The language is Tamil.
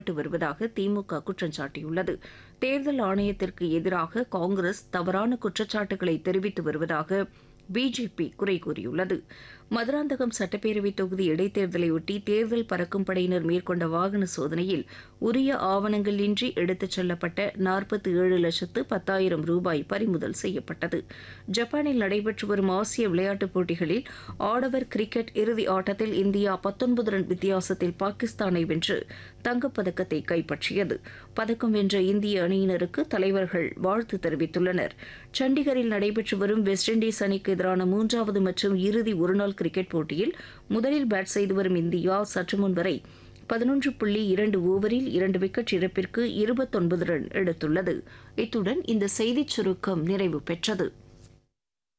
செயல்பட்டு வருவதாக திமுக குற்றம் சாட்டியுள்ளது தேர்தல் ஆணையத்திற்கு எதிராக காங்கிரஸ் தவறான குற்றச்சாட்டுகளை தெரிவித்து வருவதாக பிஜேபி குறை கூறியுள்ளது மதுராந்தகம் சட்டப்பேரவைத் தொகுதி இடைத்தேர்தலையொட்டி தேர்தல் பறக்கும் படையினர் மேற்கொண்ட வாகன சோதனையில் உரிய ஆவணங்கள் இன்றி எடுத்துச் செல்லப்பட்ட நாற்பத்தி ஏழு லட்சத்து பத்தாயிரம் ரூபாய் பறிமுதல் செய்யப்பட்டது ஜப்பானில் நடைபெற்று வரும் ஆசிய விளையாட்டுப் போட்டிகளில் ஆடவர் கிரிக்கெட் இறுதி ஆட்டத்தில் இந்தியா பத்தொன்பது ரன் வித்தியாசத்தில் பாகிஸ்தானை வென்று தங்கப்பதக்கத்தை கைப்பற்றியது பதக்கம் வென்ற இந்திய அணியினருக்கு தலைவர்கள் வாழ்த்து தெரிவித்துள்ளனர் சண்டிகரில் நடைபெற்று வரும் வெஸ்ட் இண்டீஸ் அணிக்கு எதிரான மூன்றாவது மற்றும் இறுதி ஒருநாள் கிரிக்கெட் போட்டியில் முதலில் பேட் செய்து வரும் இந்தியா சற்று முன் வரை பதினொன்று புள்ளி இரண்டு ஓவரில் இரண்டு விக்கெட் இழப்பிற்கு இருபத்தொன்பது ரன் எடுத்துள்ளது இத்துடன் இந்த செய்திச் சுருக்கம் நிறைவு பெற்றது